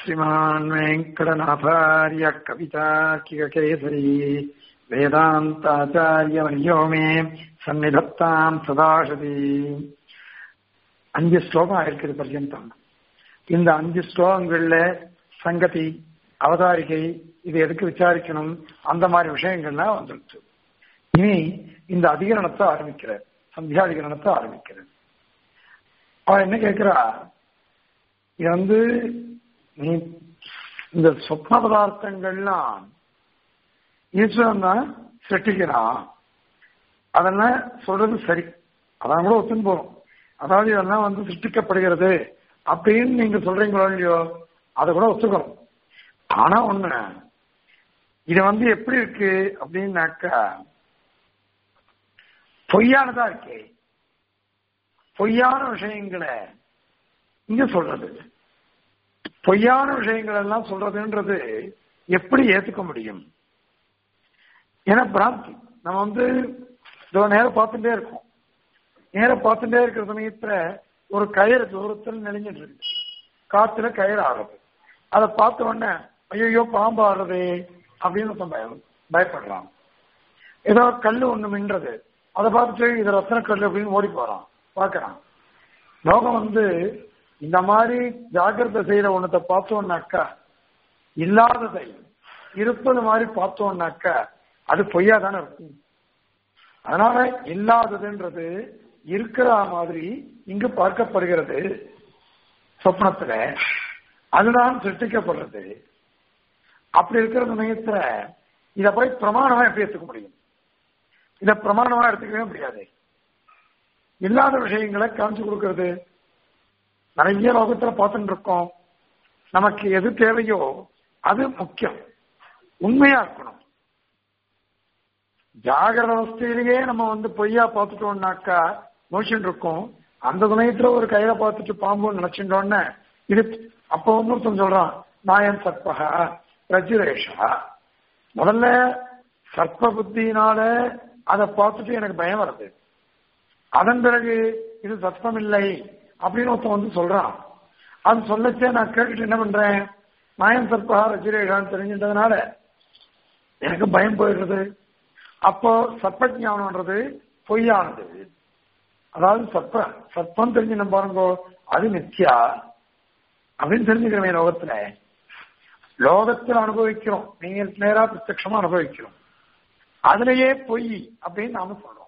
श्रीमान् वेङ्कटनाथार्य कवितार्किककेसरी वेदान्ताचार्यवर्यो मे சந்நிதத்தாம் சதாசதி அஞ்சு ஸ்லோகம் இருக்குது பர்யந்தம் இந்த அஞ்சு ஸ்லோகங்கள்ல சங்கதி அவதாரிகை இது எதுக்கு விசாரிக்கணும் அந்த மாதிரி விஷயங்கள்லாம் வந்துருச்சு இனி இந்த அதிகரணத்தை ஆரம்பிக்கிறார் சந்தியாதிகரணத்தை ஆரம்பிக்கிறார் அவன் என்ன கேட்கிறா இது வந்து நீ இந்த சொப்ன பதார்த்தங்கள்லாம் ஈஸ்வரன் தான் சிருஷ்டிக்கிறான் அதெல்லாம் சொல்றது சரி அதான் கூட ஒத்துன்னு போறோம் அதாவது இதெல்லாம் வந்து சிருஷ்டிக்கப்படுகிறது அப்படின்னு நீங்க சொல்றீங்களோ இல்லையோ அதை கூட ஒத்துக்கணும் ஆனா ஒண்ணு இது வந்து எப்படி இருக்கு அப்படின்னாக்கா பொய்யானதா இருக்கே பொய்யான விஷயங்களை இங்க சொல்றது பொய்யான விஷயங்கள் எல்லாம் சொல்றதுன்றது எப்படி ஏத்துக்க முடியும் ஏன்னா பிராந்தி நம்ம வந்து இதோ நேரம் பார்த்துட்டே இருக்கோம் நேரம் பார்த்துட்டே இருக்கிற சமயத்துல ஒரு கயிறு தூரத்தில் நெளிஞ்சிட்டு இருக்கு காத்துல கயிறு ஆடுறது அதை பார்த்த உடனே ஐயோ பாம்பு ஆடுறது அப்படின்னு பயம் பயப்படுறான் ஏதோ கல் ஒண்ணு மின்றது அதை பார்த்துட்டு இது ரத்தன கல் அப்படின்னு ஓடி போறான் பார்க்கறான் லோகம் வந்து இந்த மாதிரி ஜாகிரதை செய்யற ஒன்றத்தை பார்த்தோம்னாக்கா இல்லாததை இருப்பது மாதிரி பார்த்தோம்னாக்கா அது பொய்யா தானே இருக்கும் அதனால இல்லாததுன்றது இருக்கிற மாதிரி இங்கு பார்க்கப்படுகிறது சொப்னத்துல அதுதான் சிருஷ்டிக்கப்படுறது அப்படி இருக்கிற சமயத்துல இத போய் பிரமாணமா எப்படி எடுத்துக்க முடியும் இத பிரமாணமா எடுத்துக்கவே முடியாது இல்லாத விஷயங்களை காமிச்சு கொடுக்கறது நிறைய லோகத்துல பார்த்துட்டு இருக்கோம் நமக்கு எது தேவையோ அது முக்கியம் உண்மையா இருக்கணும் ஜாகிரத அவஸ்தையிலேயே நம்ம வந்து பொய்யா பார்த்துட்டோம்னாக்கா மோஷன் இருக்கும் அந்த சமயத்துல ஒரு கையில பார்த்துட்டு பாம்பு நினைச்சுட்டோன்னு இது அப்ப ஒன்னும் சொல்றான் நாயன் சர்பகா பிரஜுரேஷா முதல்ல சர்ப்ப புத்தினால அதை பார்த்துட்டு எனக்கு பயம் வருது அதன் பிறகு இது சர்ப்பம் இல்லை அப்படின்னு ஒருத்தன் வந்து சொல்றான் அது சொல்லச்சே நான் கேட்டுட்டு என்ன பண்றேன் நாயன் சர்பகா ரஜுரேஷான்னு தெரிஞ்சிட்டதுனால எனக்கு பயம் போயிடுறது அப்போ சர்ப்ப ஞானம்ன்றது பொய்யானது அதாவது சர்ப்ப சர்ப்பம் தெரிஞ்சு நம்ம பாருங்க அது நித்யா அப்படின்னு தெரிஞ்சுக்கிறோமே லோகத்துல லோகத்தில் அனுபவிக்கிறோம் நீங்க நேரா பிரத்யமா அனுபவிக்கிறோம் அதுலயே பொய் அப்படின்னு நாம சொல்றோம்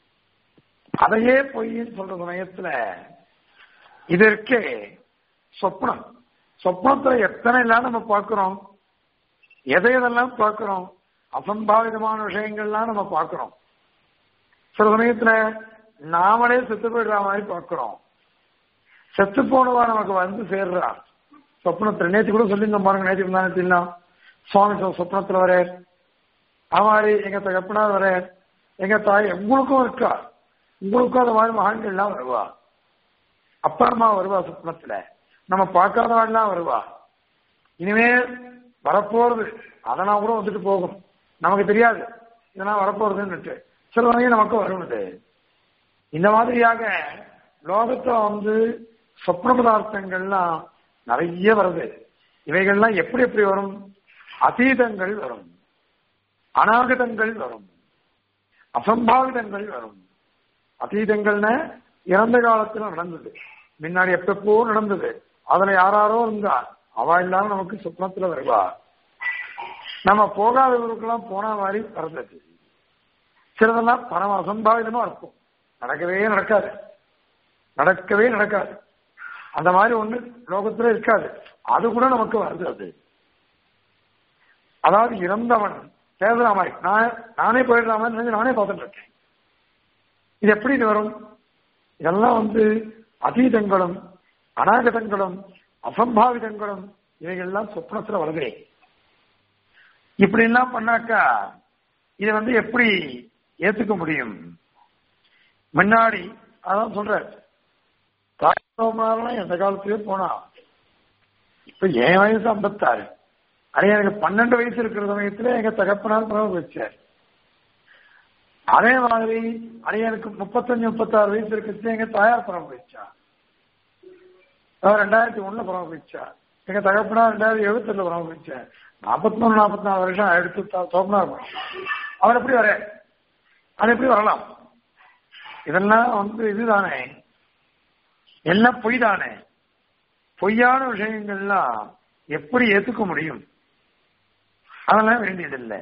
அதையே பொய்ன்னு சொல்ற சமயத்துல இது இருக்கே சொப்னம் சொப்னத்துல எத்தனை எல்லாம் நம்ம பார்க்கிறோம் எதை எதெல்லாம் பார்க்கிறோம் அசம்பாவிதமான விஷயங்கள்லாம் நம்ம பார்க்கிறோம் சில சமயத்துல நாமளே செத்து போயிடுற மாதிரி பார்க்கிறோம் செத்து போனவா நமக்கு வந்து சேர்றா சொப்னத்துல நேற்று கூட சொல்லியிருந்தோம் பாருங்க நேற்று இருந்தா சுவாமி சொப்னத்துல வர மாதிரி எங்க தகப்பனார் வர எங்க தாய் உங்களுக்கும் இருக்கா உங்களுக்கும் அந்த மாதிரி மகான்கள்லாம் வருவா அப்பா அம்மா வருவா சொப்னத்துல நம்ம பார்க்காதவாள்லாம் வருவா இனிமேல் வரப்போறது அதெல்லாம் கூட வந்துட்டு போகும் நமக்கு தெரியாது இதெல்லாம் வரப்போறதுன்னு சில வகையும் நமக்கு வருவது இந்த மாதிரியாக லோகத்துல வந்து சொப்ன பதார்த்தங்கள்லாம் நிறைய வருது இவைகள்லாம் எப்படி எப்படி வரும் அதீதங்கள் வரும் அநாகதங்கள் வரும் அசம்பாவிதங்கள் வரும் அதீதங்கள்னு இறந்த காலத்துல நடந்தது முன்னாடி எப்பப்போ நடந்தது அதுல யாராரோ இருந்தா அவ இல்லாம நமக்கு சொப்னத்துல வருவா நம்ம போகாதவர்களுக்கெல்லாம் போன மாதிரி பிறந்தது சிலதெல்லாம் பணம் அசம்பாவிதமா இருக்கும் நடக்கவே நடக்காது நடக்கவே நடக்காது அந்த மாதிரி ஒண்ணு லோகத்துல இருக்காது அது கூட நமக்கு வருது அது அதாவது இறந்தவன் பேசுற மாதிரி நான் நானே போயிடுற மாதிரி நினைச்சு நானே பார்த்துட்டு இருக்கேன் இது எப்படி இது வரும் இதெல்லாம் வந்து அதீதங்களும் அநாகதங்களும் அசம்பாவிதங்களும் இவைகள்லாம் சொப்னத்துல வருதே இப்படி எல்லாம் பண்ணாக்கா இதை வந்து எப்படி ஏத்துக்க முடியும் முன்னாடி அதான் சொல்ற தாய்மாரெல்லாம் எந்த காலத்திலேயே போனா இப்ப என் வயசு ஐம்பத்தாறு அதே எனக்கு பன்னெண்டு வயசு இருக்கிற சமயத்துல எங்க தகப்பனார் பிரபு வச்சார் அதே மாதிரி அதே எனக்கு முப்பத்தஞ்சு முப்பத்தாறு வயசு இருக்கிறது எங்க தாயார் பிரபு வச்சா ரெண்டாயிரத்தி ஒண்ணுல பிரபு வச்சா எங்க தகப்பனா ரெண்டாயிரத்தி எழுபத்தெட்டுல பரம வச்சேன் நாற்பத்தி மூணு நாற்பத்தி நாலு வருஷம் எடுத்து தோப்பனா அவர் எப்படி வர அது எப்படி வரலாம் இதெல்லாம் வந்து இதுதானே எல்லாம் பொய் தானே பொய்யான விஷயங்கள்லாம் எப்படி ஏத்துக்க முடியும் அதெல்லாம் வேண்டியதில்லை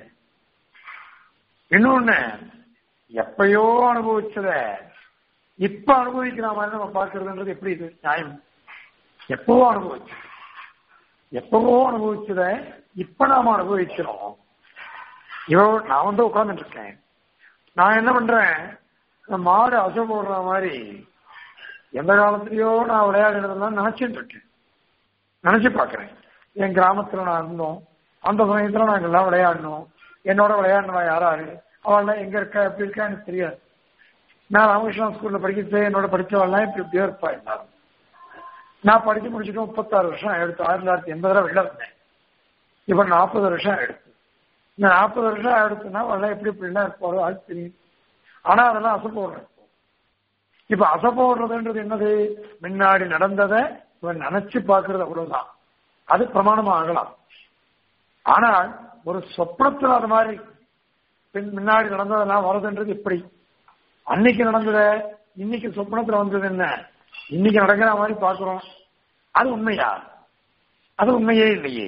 இன்னொன்னு எப்பயோ அனுபவிச்சத இப்ப அனுபவிக்கிற மாதிரி நம்ம பார்க்கறதுன்றது எப்படி இது நியாயம் எப்பவோ அனுபவிச்சது எப்பவோ அனுபவிச்சத இப்ப நாம அனுபவிக்கிறோம் இவோ நான் வந்து உட்கார்ந்துட்டு இருக்கேன் நான் என்ன பண்றேன் இந்த மாடு அசை போடுற மாதிரி எந்த காலத்திலயோ நான் விளையாடுறதெல்லாம் நினைச்சிட்டு இருக்கேன் நினைச்சு பாக்குறேன் என் கிராமத்துல நான் இருந்தோம் அந்த சமயத்துல நாங்க எல்லாம் விளையாடணும் என்னோட விளையாடணும் யாராரு அவள்லாம் எங்க இருக்கா எப்படி இருக்கா எனக்கு தெரியாது நான் ராமகிருஷ்ணா ஸ்கூல்ல படிக்கிறது என்னோட படிச்சவள்லாம் இப்படி இப்படியோ இருப்பா எல்லாரும் நான் படிச்சு முடிச்சுட்டு முப்பத்தாறு வருஷம் ஆயிடுத்து ஆயிரத்தி தொள்ளாயிரத்தி எண்பதுல வெளில வந்தேன் இப்ப நாற்பது வருஷம் ஆயிடுச்சு இந்த நாற்பது வருஷம் ஆயிடுச்சுன்னா அவெல்லாம் எப்படி இப்படிலாம் இருப்பாரோ அது தெரியும் ஆனா அதெல்லாம் அசை போடுறேன் இப்ப அசை போடுறதுன்றது என்னது முன்னாடி நடந்ததை இவன் நினைச்சு பாக்குறது அவ்வளவுதான் அது பிரமாணமா ஆகலாம் ஆனால் ஒரு சொப்னத்துல அது மாதிரி பின் முன்னாடி நடந்ததெல்லாம் வருதுன்றது எப்படி அன்னைக்கு நடந்தத இன்னைக்கு சொப்னத்துல வந்தது என்ன இன்னைக்கு நடக்கிற மாதிரி பாக்குறோம் அது உண்மையா அது உண்மையே இல்லையே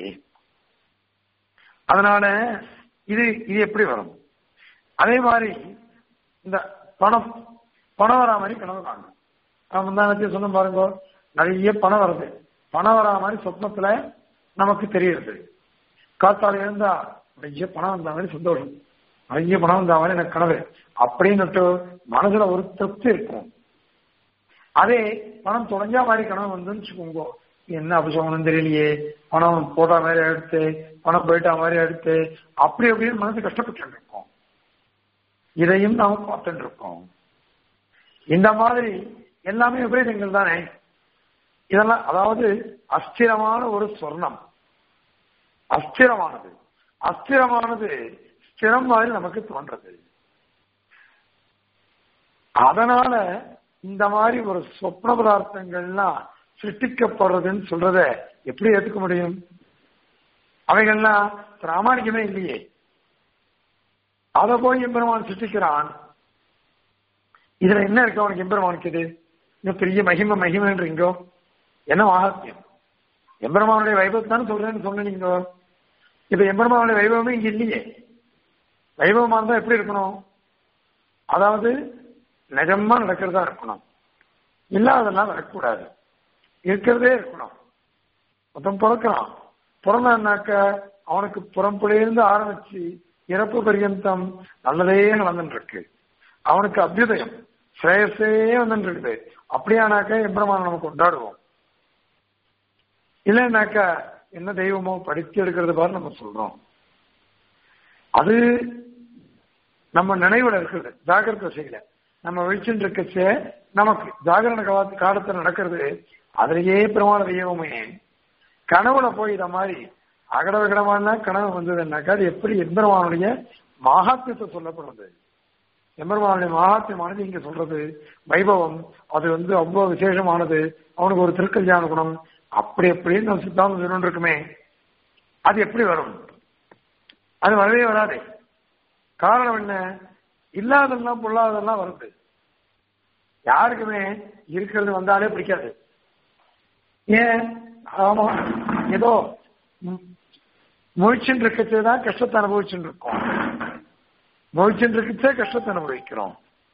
அதனால இது இது எப்படி வரும் அதே மாதிரி இந்த பணம் பணம் வரா மாதிரி கனவு காணும் நான் முந்தானத்தையும் சொன்ன பாருங்க நிறைய பணம் வருது பணம் வரா மாதிரி சொப்னத்துல நமக்கு தெரியுது காத்தால இருந்தா நிறைய பணம் வந்த மாதிரி சந்தோஷம் நிறைய பணம் வந்த மாதிரி எனக்கு கனவு அப்படின்னுட்டு மனசுல ஒரு திருப்தி இருக்கும் அதே பணம் தொலைஞ்சா மாதிரி கனவு வந்துன்னு வச்சுக்கோங்க என்ன அபிஷேகம் தெரியலையே பணம் போட்ட மாதிரி எடுத்து பணம் போயிட்டா மாதிரி எடுத்து அப்படி அப்படின்னு மனசு கஷ்டப்பட்டு இருக்கோம் இதையும் நாம பார்த்துட்டு இருக்கோம் இந்த மாதிரி எல்லாமே விபரீதங்கள் தானே இதெல்லாம் அதாவது அஸ்திரமான ஒரு சொர்ணம் அஸ்திரமானது அஸ்திரமானது ஸ்திரம் மாதிரி நமக்கு தோன்றது அதனால இந்த மாதிரி ஒரு சொப்ன பதார்த்தங்கள்லாம் சிருஷ்டிக்கப்படுறதுன்னு சொல்றத எப்படி ஏத்துக்க முடியும் அவைகள்லாம் பிராமணிக்கமே இல்லையே அதை போய் எம்பெருமான் சிருஷ்டிக்கிறான் இதுல என்ன இருக்கு அவனுக்கு எம்பெருமானுக்கு இது இன்னும் பெரிய மகிமை மகிமைன்றீங்கோ என்ன மகாத்மியம் எம்பெருமானுடைய வைபவத்தை தானே சொல்றேன்னு சொன்னீங்க இப்ப எம்பெருமானுடைய வைபவமே இங்க இல்லையே வைபவமா இருந்தா எப்படி இருக்கணும் அதாவது நிஜமா நடக்கிறதா இருக்கணும் இல்லாதெல்லாம் வரக்கூடாது இருக்கிறதே இருக்கணும் மொத்தம் பிறக்கிறான் பிறந்தான்னாக்க அவனுக்கு புறம்புலேருந்து ஆரம்பிச்சு இறப்பு பரியந்தம் நல்லதே நடந்துட்டு இருக்கு அவனுக்கு அபியுதயம் ஸ்ரேயஸே வந்துட்டு இருக்குது அப்படியானாக்க எம்பிரமான நம்ம கொண்டாடுவோம் இல்லைன்னாக்கா என்ன தெய்வமோ படித்து எடுக்கிறது பாரு நம்ம சொல்றோம் அது நம்ம நினைவுல இருக்குது ஜாகிரத செய்யல நம்ம வெளிச்சுட்டு இருக்கச்சே நமக்கு ஜாகரண காலத்து காலத்துல நடக்கிறது அதுலயே பிரமாண தெய்வமே கனவுல போய் இத மாதிரி அகட விகடமான கனவு வந்ததுன்னாக்கா அது எப்படி எம்பெருமானுடைய மகாத்மியத்தை சொல்லப்படுறது எம்பெருமானுடைய மகாத்மியமானது இங்க சொல்றது வைபவம் அது வந்து அவ்வளவு விசேஷமானது அவனுக்கு ஒரு திருக்கல்யாண குணம் அப்படி எப்படின்னு நம்ம சித்தாந்தம் சொல்லிட்டு இருக்குமே அது எப்படி வரும் அது வரவே வராதே காரணம் என்ன இல்லாதெல்லாம் பொல்லாதெல்லாம் வருது யாருக்குமே இருக்கிறது வந்தாலே பிடிக்காது ஏன் ஆமா ஏதோ முழிச்சுட்டு இருக்கச்சே தான் கஷ்டத்தை அனுபவிச்சுட்டு இருக்கோம் முழிச்சுட்டு இருக்கச்சே கஷ்டத்தை அனுபவிக்கிறோம்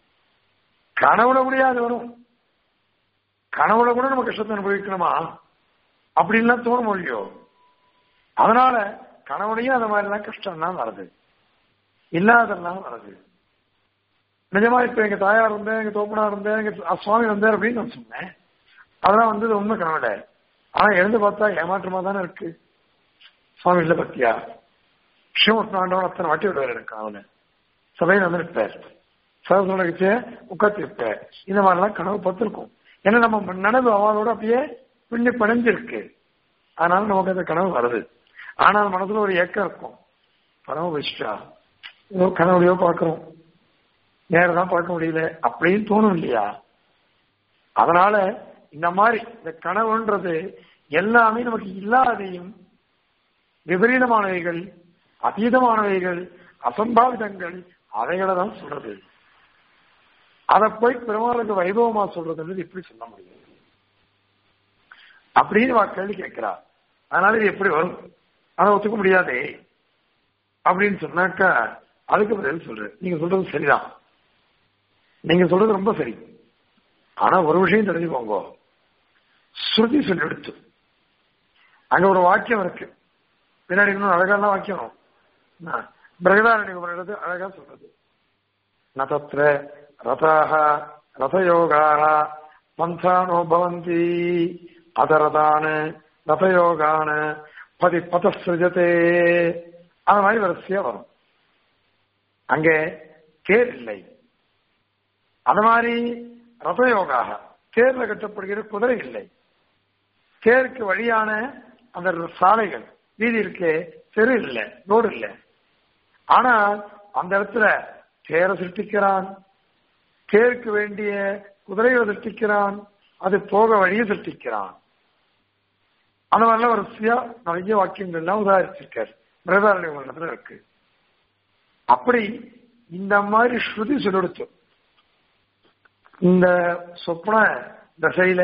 கனவுல முடியாது வரும் கனவுல கூட நம்ம கஷ்டத்தை அனுபவிக்கணுமா அப்படின்லாம் தோண முடியோ அதனால கனவுலையும் அந்த மாதிரிலாம் கஷ்டம் தான் வருது இல்லாதெல்லாம் வருது நிஜமா இப்ப எங்க தாயார் இருந்தேன் எங்க தோப்பனா இருந்தேன் எங்க சுவாமி வந்தார் அப்படின்னு நான் சொன்னேன் அதெல்லாம் வந்தது உண்மை கனவுல ஆனா எழுந்து பார்த்தா ஏமாற்றமா தானே இருக்கு சுவாமி இல்ல பத்தியா ஸ்ரீமுஷ்ணாண்டவன் அத்தனை வாட்டி விடுவார் எனக்கு கனவுல சபையில் வந்து நிற்பார் சகோதரனை வச்சு உட்காந்து இருப்பார் இந்த மாதிரிலாம் கனவு பார்த்துருக்கும் ஏன்னா நம்ம நனவு அவளோட அப்படியே பின்னி படைஞ்சிருக்கு அதனால நமக்கு அந்த கனவு வருது ஆனால் மனசுல ஒரு ஏக்கம் இருக்கும் கனவு வச்சுட்டா ஏதோ கனவுலையோ பார்க்கிறோம் நேரம் பார்க்க முடியல அப்படின்னு தோணும் இல்லையா அதனால இந்த மாதிரி இந்த கனவுன்றது எல்லாமே நமக்கு இல்லாதையும் விபரீதமானவைகள் அதீதமானவைகள் அசம்பாவிதங்கள் அவைகளை தான் சொல்றது அதை போய் பெருமாளுக்கு வைபவமா சொல்றதுன்றது எப்படி சொல்ல முடியும் அப்படின்னு வா கேள்வி கேட்கிறா அதனால இது எப்படி வரும் அதை ஒத்துக்க முடியாதே அப்படின்னு சொன்னாக்கா அதுக்கு பதில் சொல்றேன் நீங்க சொல்றது சரிதான் நீங்க சொல்றது ரொம்ப சரி ஆனா ஒரு விஷயம் தெரிஞ்சுக்கோங்க ஸ்ருதி சொல்லி எடுத்து அங்க ஒரு வாக்கியம் இருக்கு பின்னாடி இன்னும் அழகான வாக்கியம் பிரகதாரண்ய உபனிடத்து அழகா சொல்றது நதத்திர ரதாக ரதயோகாக பந்தானோ பவந்தி அதரதான ரதயோகான பதி பதசிருஜத்தே அந்த மாதிரி வரிசையா வரும் அங்கே தேர் இல்லை அது மாதிரி ரதயோகாக தேர்ல கட்டப்படுகிற குதிரை இல்லை தேருக்கு வழியான அந்த சாலைகள் வீதி இருக்கே தெரு இல்லை ரோடு இல்லை ஆனா அந்த இடத்துல தேரை சிருஷ்டிக்கிறான் தேருக்கு வேண்டிய குதிரையை சிருஷ்டிக்கிறான் அது போக வழியை சிருஷ்டிக்கிறான் அந்த மாதிரிலாம் வரிசையா நிறைய வாக்கியங்கள்லாம் உதாரிச்சிருக்காரு பிரதாரண்ய இருக்கு அப்படி இந்த மாதிரி ஸ்ருதி சொல்லெடுத்து இந்த சொப்ன தசையில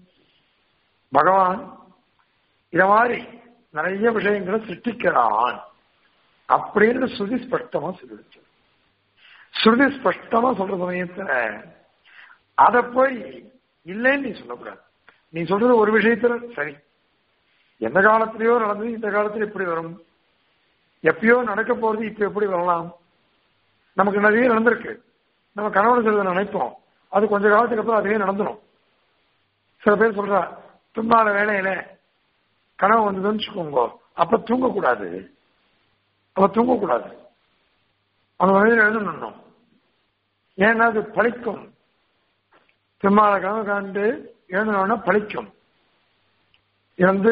பகவான் இத மாதிரி நிறைய விஷயங்களை சிருஷ்டிக்கிறான் அப்படின்னு ஸ்ருதி ஸ்பஷ்டமா சொல்லிடுச்சு ஸ்ருதி ஸ்பஷ்டமா சொல்ற சமயத்துல அத போய் இல்லைன்னு நீ சொல்லக்கூடாது நீ சொல்றது ஒரு விஷயத்துல சரி எந்த காலத்திலயோ நடந்தது இந்த காலத்துல எப்படி வரும் எப்பயோ நடக்க போறது இப்ப எப்படி வரலாம் நமக்கு நிறைய நடந்திருக்கு நம்ம கணவன் சொல்றதை நினைப்போம் அது கொஞ்ச காலத்துக்கு அப்புறம் அதுவே நடந்துடும் சில பேர் சொல்றா தும்பாத வேலையில கனவு வந்ததுன்னு வச்சுக்கோங்க அப்ப தூங்கக்கூடாது அப்ப தூங்கக்கூடாது அந்த வகையில் எழுதணும் ஏன்னா அது பழிக்கும் திருமால கனவு காண்டு எழுதணும்னா பழிக்கும் இது வந்து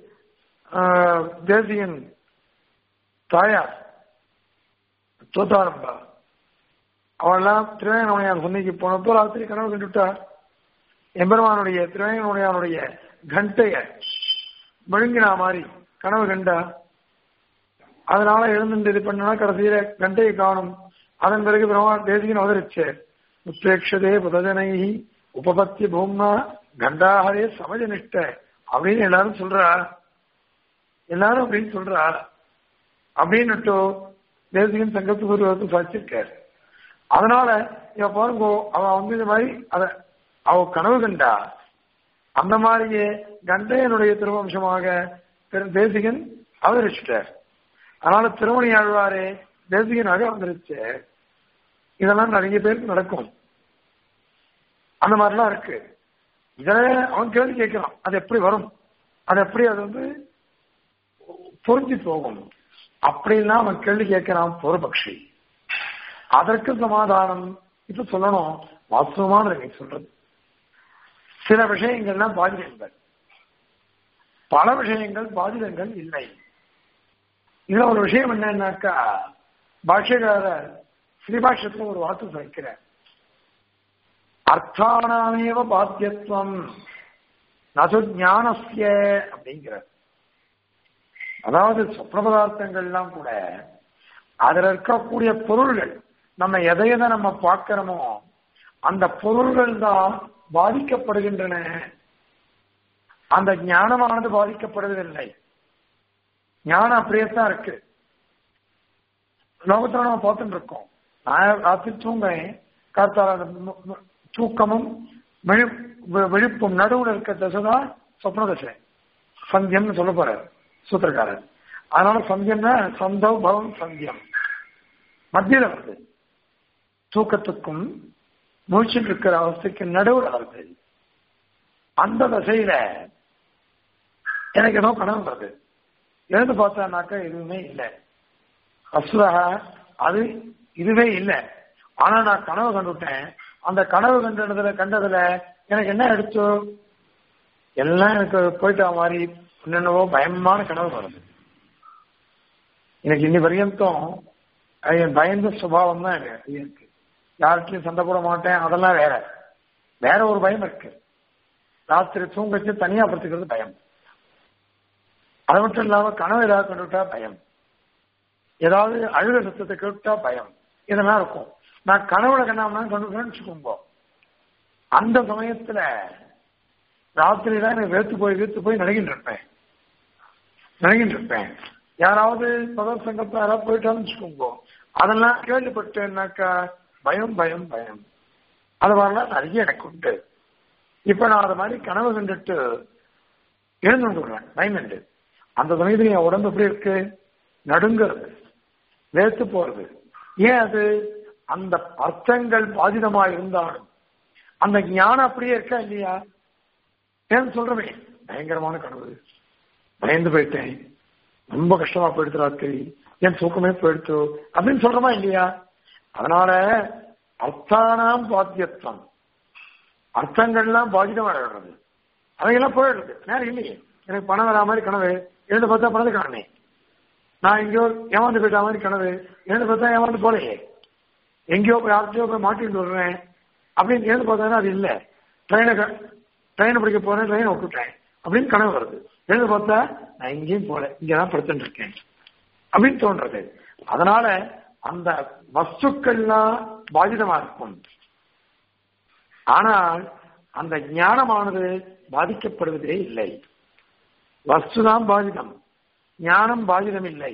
தேசியன் தாயார் தோத்தாரம்பா அவெல்லாம் திருவேங்கனுடையார் சன்னிக்கு போனப்போ ராத்திரி கனவு கண்டுட்டார் எம்பெருமானுடைய திருவேங்கனுடையானுடைய கண்டைய விழுங்கினா மாதிரி கனவு கண்டா அதனால எழுந்து இது பண்ணா கடைசியில கண்டையை காணும் அதன் பிறகு பிரம்மா தேசிகன் அவதரிச்சு உத்ரேக்ஷதே புதஜனை உபபத்தி பூம்னா கண்டாகரே சமஜனிஷ்ட அப்படின்னு எல்லாரும் சொல்றா எல்லாரும் அப்படின்னு சொல்றா அப்படின்னுட்டு தேசிகன் சங்கத்துக்கு சாச்சிருக்காரு அதனால இவ பாருங்க அவ வந்து இந்த மாதிரி அத அவ கனவு கண்டா அந்த மாதிரியே கண்டையனுடைய திருவம்சமாக தேசிகன் அவதரிச்சிட்டார் அதனால திருமணி ஆழ்வாரே தேசிகனாக வந்துருச்சு இதெல்லாம் நிறைய பேருக்கு நடக்கும் அந்த மாதிரிலாம் இருக்கு இத அவன் கேள்வி கேட்கிறான் அது எப்படி வரும் அது எப்படி அது வந்து புரிஞ்சு போகும் அப்படின்னா அவன் கேள்வி கேட்கிறான் பொறுபக்ஷி அதற்கு சமாதானம் இப்ப சொல்லணும் வாஸ்தவமான நீ சொல்றது சில விஷயங்கள்லாம் பாதிதங்கள் பல விஷயங்கள் பாதிதங்கள் இல்லை இதுல ஒரு விஷயம் என்னன்னாக்கா பாஷ்யக்காரர் ஸ்ரீபாஷ்யத்துல ஒரு வார்த்தை சொல்லிக்கிறார் அர்த்தானாமேவ பாத்தியத்துவம் நசு ஞானசிய அப்படிங்கிறார் அதாவது சொப்ன பதார்த்தங்கள்லாம் கூட அதுல இருக்கக்கூடிய பொருள்கள் நம்ம எதை எதை நம்ம பார்க்கிறோமோ அந்த பொருள்கள் தான் பாதிக்கப்படுகின்றன அந்த ஞானமானது பாதிக்கப்படுவதில்லை ஞானம் அப்படியே தான் இருக்கு லோகத்துல நம்ம பார்த்துட்டு இருக்கோம் நான் ராத்திரி தூங்குறேன் காத்தால தூக்கமும் விழிப்பும் நடுவில் இருக்க தசை தான் சொப்ன தசை சந்தியம்னு சொல்ல போறாரு சூத்திரக்காரர் அதனால சந்தியம்னா சந்தவ் பவம் சந்தியம் மத்தியில வருது தூக்கத்துக்கும் மூச்சில் இருக்கிற அவஸ்தைக்கு நடுவில் வருது அந்த தசையில எனக்கு ஏதோ கனவு வருது எழுந்து பார்த்தானாக்கா எதுவுமே இல்லை அசுரகா அது இதுவே இல்லை ஆனா நான் கனவு கண்டுட்டேன் அந்த கனவு கண்டதுல கண்டதுல எனக்கு என்ன எடுத்து எல்லாம் எனக்கு போயிட்ட மாதிரி என்னென்னவோ பயமான கனவு வருது எனக்கு இன்னி பர்யந்தம் என் பயந்த சுபாவம் தான் எனக்கு இருக்கு யார்கிட்டையும் சண்டை போட மாட்டேன் அதெல்லாம் வேற வேற ஒரு பயம் இருக்கு ராத்திரி தூங்கச்சு தனியா படுத்துக்கிறது பயம் அது மட்டும் இல்லாம கனவு ஏதாவது கண்டுவிட்டா பயம் ஏதாவது அழுக சத்தத்தை கேட்டா பயம் இதெல்லாம் இருக்கும் நான் கனவுல கண்ணாமனா கண்டுக்கிறேன்னு வச்சுக்கோங்க அந்த சமயத்துல ராத்திரி தான் எனக்கு வேத்து போய் வேத்து போய் நடுங்கிட்டு இருப்பேன் நடுங்கிட்டு இருப்பேன் யாராவது பகவத் சங்கத்துல யாராவது போயிட்டாலும் வச்சுக்கோங்க அதெல்லாம் கேள்விப்பட்டேன்னாக்கா பயம் பயம் பயம் அது மாதிரிலாம் நிறைய எனக்கு உண்டு இப்ப நான் அது மாதிரி கனவு கண்டுட்டு எழுந்து விடுவேன் பயந்துண்டு அந்த சமயத்துல என் உடம்பு எப்படி இருக்கு நடுங்கிறது வேத்து போறது ஏன் அது அந்த அர்த்தங்கள் பாதிதமா இருந்தாலும் அந்த ஞானம் அப்படியே இருக்கா இல்லையா ஏன் சொல்றமே பயங்கரமான கனவு பயந்து போயிட்டேன் ரொம்ப கஷ்டமா போயிடுத்து ராத்திரி என் தூக்கமே போயிடுத்து அப்படின்னு சொல்றோமா இல்லையா அதனால அர்த்தானாம் பாத்தியத்துவம் அர்த்தங்கள்லாம் பாதிதமா ஆயிடுறது அவையெல்லாம் போயிடுறது நேரம் இல்லையே எனக்கு பணம் வரா மாதிரி கனவு எழுந்து பார்த்தா பணத்தை காணமே நான் எங்கேயோ ஏமாந்து போயிட்ட மாதிரி கனவு எழுந்து பார்த்தா ஏமாந்து போலையே எங்கேயோ போய் யார்கிட்டயோ போய் மாட்டிட்டு விடுறேன் அப்படின்னு எழுந்து பார்த்தா அது இல்லை ட்ரெயினை ட்ரெயினை பிடிக்க போறேன் ட்ரெயினை விட்டுட்டேன் அப்படின்னு கனவு வருது எழுந்து பார்த்தா நான் எங்கேயும் போல இங்கதான் படுத்துட்டு இருக்கேன் அப்படின்னு தோன்றது அதனால அந்த வஸ்துக்கள்லாம் பாதிதமா இருக்கும் ஆனால் அந்த ஞானமானது பாதிக்கப்படுவதே இல்லை வஸ்துதான் பாதிதம் ஞானம் பாதிதம் இல்லை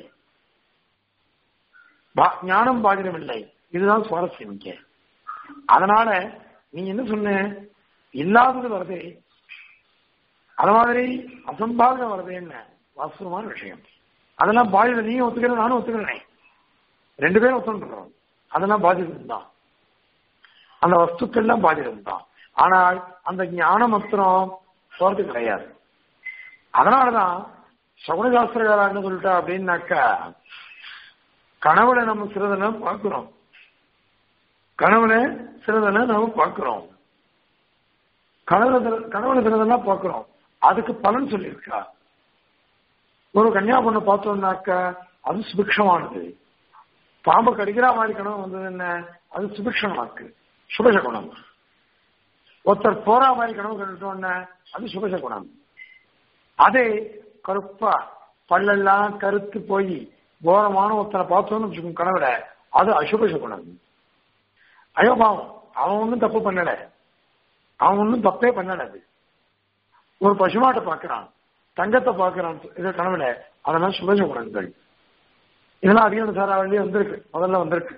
ஞானம் பாதிதம் இல்லை இதுதான் சுவாரஸ்யம் இங்க அதனால நீ என்ன சொன்ன இல்லாதது வருதே அது மாதிரி அசம்பாவிதம் வருது என்ன வாஸ்தவமான விஷயம் அதெல்லாம் பாதிதம் நீயும் ஒத்துக்கிற நானும் ஒத்துக்கிறேன் ரெண்டு பேரும் ஒத்துக்கிறோம் அதெல்லாம் பாதிதம் தான் அந்த வஸ்துக்கள்லாம் பாதிதம் தான் ஆனால் அந்த ஞானம் மாத்திரம் போறது கிடையாது அதனாலதான் சகுனசாஸ்திரகாரா என்ன சொல்லிட்டா அப்படின்னாக்கா கனவுல நம்ம சிறிதனை பார்க்கிறோம் கனவுல சிறிதனை நம்ம பார்க்கிறோம் கனவுல கனவுல சிறிதெல்லாம் பார்க்கிறோம் அதுக்கு பலன் சொல்லியிருக்கா ஒரு கன்னியா பொண்ணு பார்த்தோம்னாக்கா அது சுபிக்ஷமானது பாம்பு கடிக்கிற மாதிரி கனவு வந்தது என்ன அது சுபிக்ஷமாக்கு சுபசகுணம் ஒருத்தர் போறா மாதிரி கனவு கண்டுட்டோம்னா அது சுபசகுணம் அதே கருப்பா பல்லெல்லாம் கருத்து போய் கோரமான ஒருத்தனை பார்த்தோம்னு வச்சுக்கோங்க கனவுல அது அசுப குணம் ஐயோ பாவம் அவன் ஒன்றும் தப்பு பண்ணல அவன் ஒன்றும் தப்பே பண்ணல அது ஒரு பசுமாட்டை பார்க்கிறான் தங்கத்தை பார்க்கிறான் இது கனவுல அதெல்லாம் சுபஜ குணங்கள் இதெல்லாம் அதிகம் சாராவளியே வந்திருக்கு முதல்ல வந்திருக்கு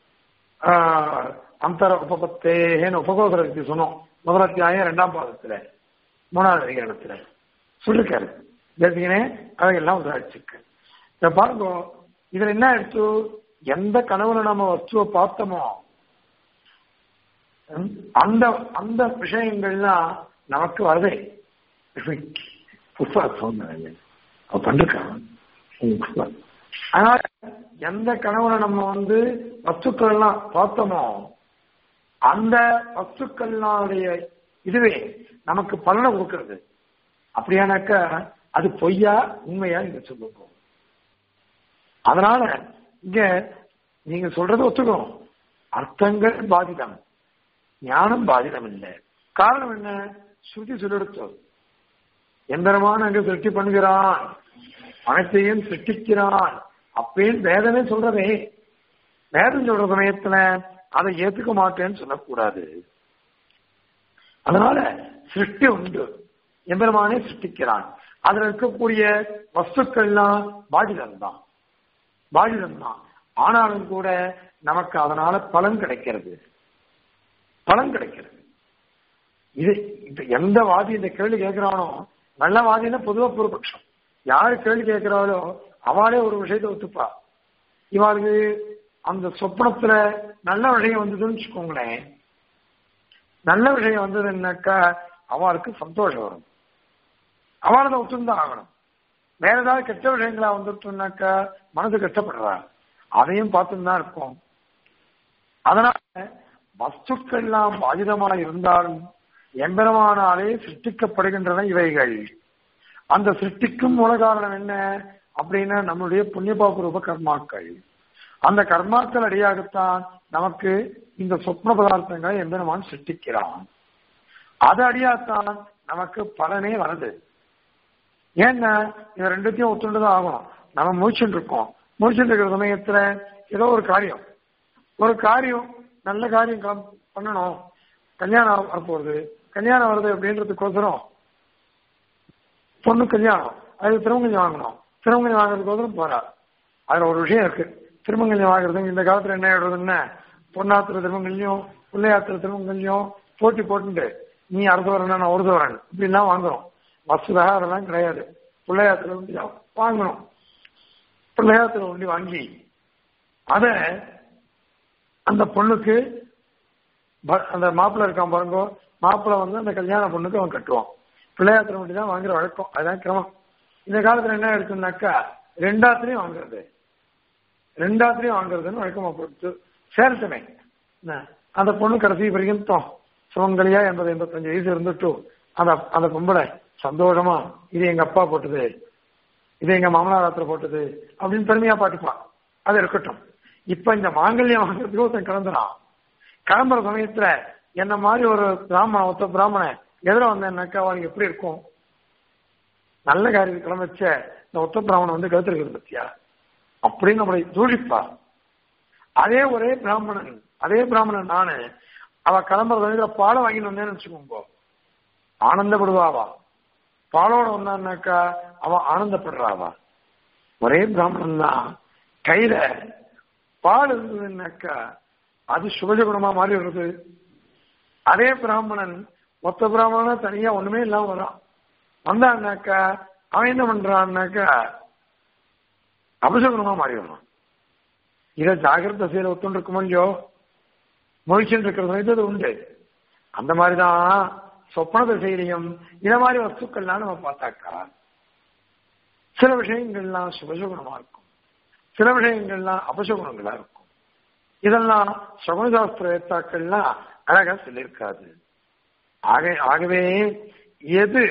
அந்தர உபபத்தேன்னு உபகோதரத்தை சொன்னோம் முதல் அத்தியாயம் இரண்டாம் பாதத்துல மூணாவது அதிகாரத்துல சொல்லிருக்காரு தேசிகனே அதையெல்லாம் உதாரிச்சிருக்கு இத பாருங்க இதுல என்ன எடுத்து எந்த கனவுல நம்ம வஸ்துவை பார்த்தோமோ அந்த அந்த விஷயங்கள்லாம் நமக்கு வருதே புஷ்பா சோதனை பண்ணிருக்காங்க அதனால எந்த கனவுல நம்ம வந்து வஸ்துக்கள் எல்லாம் பார்த்தோமோ அந்த வஸ்துக்கள்னாடைய இதுவே நமக்கு பலனை கொடுக்கிறது அப்படியானாக்கா அது பொய்யா உண்மையா நீங்க சொல்லுங்க அதனால இங்க நீங்க சொல்றது ஒத்துக்கணும் அர்த்தங்கள் பாதிதம் ஞானம் பாதிதம் இல்லை காரணம் என்ன ஸ்ருதி சொல்லெடுத்து எந்திரமான அங்க சிருஷ்டி பண்ணுகிறான் அனைத்தையும் சிருஷ்டிக்கிறான் அப்பேன்னு வேதமே சொல்றதே வேதம் சொல்ற சமயத்துல அதை ஏத்துக்க மாட்டேன்னு சொல்லக்கூடாது அதனால சிருஷ்டி உண்டு எம்பெருமானே சிருஷ்டிக்கிறான் அதுல இருக்கக்கூடிய வஸ்துக்கள்லாம் பாதிதம் தான் பாதிதம் தான் ஆனாலும் கூட நமக்கு அதனால பலன் கிடைக்கிறது பலன் கிடைக்கிறது இது இப்ப எந்த வாதி இந்த கேள்வி கேட்கிறானோ நல்ல வாதினா பொதுவா பூர்வபட்சம் யாரு கேள்வி கேட்கிறாளோ அவளே ஒரு விஷயத்தை ஒத்துப்பா இவாளுக்கு அந்த சொப்பனத்துல நல்ல விஷயம் வந்ததுன்னு வச்சுக்கோங்களேன் நல்ல விஷயம் வந்ததுன்னாக்கா அவளுக்கு சந்தோஷம் வரும் அவளை ஒத்துந்தான் ஆகணும் வேற ஏதாவது கெட்ட விஷயங்களா வந்துட்டோம்னாக்கா மனது கஷ்டப்படுறா அதையும் பார்த்துன்னு தான் இருப்போம் அதனால வஸ்துக்கள்லாம் பாதிதமாக இருந்தாலும் எம்பெருமானாலே சிருஷ்டிக்கப்படுகின்றன இவைகள் அந்த சிருஷ்டிக்கும் மூல காரணம் என்ன அப்படின்னா நம்மளுடைய புண்ணியபாபு ரூப கர்மாக்கள் அந்த கர்மாக்கள் அடியாகத்தான் நமக்கு இந்த சொப்ன பதார்த்தங்களை எம்பெருமான் சிருஷ்டிக்கிறான் அது அடியாத்தான் நமக்கு பலனே வருது ஏன்னா இது ரெண்டுத்தையும் ஒத்துண்டு தான் ஆகணும் நம்ம முடிச்சுட்டு இருக்கோம் முடிச்சுட்டு இருக்கிற சமயத்துல ஏதோ ஒரு காரியம் ஒரு காரியம் நல்ல காரியம் கம்- பண்ணணும் கல்யாணம் வரப்போகுது கல்யாணம் வருது அப்படின்றதுக்கோசரம் பொண்ணு கல்யாணம் அது திருமங்கல்யம் வாங்கணும் திருமங்கல்யம் வாங்குறதுக்கோசரம் போறா அதுல ஒரு விஷயம் இருக்கு திருமங்கல்யம் வாங்குறதுங்க இந்த காலத்துல என்ன ஆயிடுறதுன்னா பொண்ணாத்திர திருமங்கல்யம் பிள்ளையாத்திர திருமங்கல்யம் போட்டி போட்டுண்டு நீ அடுத்த வரணும் நான் ஒரு வரேன் இப்படிலாம் வாங்குறோம் வசதாக அதெல்லாம் கிடையாது பிள்ளையாத்திர வண்டி வாங்கணும் பிள்ளையாத்திர வண்டி வாங்கி அத அந்த பொண்ணுக்கு ப- அந்த மாப்பிள்ளை இருக்கான் பாருங்க மாப்பிள்ளை வந்து அந்த கல்யாண பொண்ணுக்கு அவன் கட்டுவான் பிள்ளையாத்திர வண்டி தான் வாங்குற வழக்கம் அதுதான் கிரமம் இந்த காலத்துல என்ன இருக்குன்னாக்கா ரெண்டாத்திரையும் வாங்குறது ரெண்டாத்திரையும் வாங்குறதுன்னு வழக்கமா போட்டு சேர்த்துமே என்ன, அந்த பொண்ணு கடைசி வரைக்கும் சுமங்கலியா எண்பது எண்பத்தஞ்சு வயசு இருந்துட்டும் அந்த அந்த பொம்பளை சந்தோஷமா இது எங்க அப்பா போட்டது இது எங்க மாமனாராத்திர போட்டது அப்படின்னு பெருமையா பாட்டுப்பான் அது இருக்கட்டும் இப்ப இந்த மாங்கல்யம் வாங்குறதுக்கு ஒருத்தன் கிளம்புறான் கிளம்புற சமயத்துல என்ன மாதிரி ஒரு பிராமணன் ஒத்த பிராமணன் எதிர வந்தேன்னாக்கா அவனுக்கு எப்படி இருக்கும் நல்ல காரியத்துக்கு கிளம்பிச்ச இந்த ஒத்த பிராமணன் வந்து கருத்திருக்கிறது பத்தியா அப்படின்னு நம்மளை தூழிப்பா அதே ஒரே பிராமணன் அதே பிராமணன் நானு அவ கிளம்புற சமயத்துல பாலை வாங்கிட்டு வந்தேன்னு வச்சுக்கோங்க ஆனந்தப்படுவாவா பாலோட வந்தான்னாக்கா அவ ஆனந்தப்படுறாவா ஒரே பிராமணன் தான் கையில பால் இருந்ததுன்னாக்கா அது சுபஜகுணமா மாறி வருது அதே பிராமணன் மொத்த பிராமணனா தனியா ஒண்ணுமே இல்லாம வரான் வந்தான்னாக்கா அவன் என்ன பண்றான்னாக்கா அபசகுணமா மாறி வரான் இதை ஜாகிரத செய்யற ஒத்துண்டு இருக்குமோ இல்லையோ முழிச்சுட்டு இருக்கிற சமயத்து உண்டு அந்த மாதிரிதான் சொப்பன திசையிலையும் இத மாதிரி வஸ்துக்கள்லாம் நம்ம பார்த்தாக்கா சில விஷயங்கள்லாம் சுபசகுணமா இருக்கும் சில விஷயங்கள்லாம் அபசகுணங்களா இருக்கும் இதெல்லாம் சகுனசாஸ்திர ஏத்தாக்கள்லாம் அழகா சொல்லியிருக்காது ஆக ஆகவே எது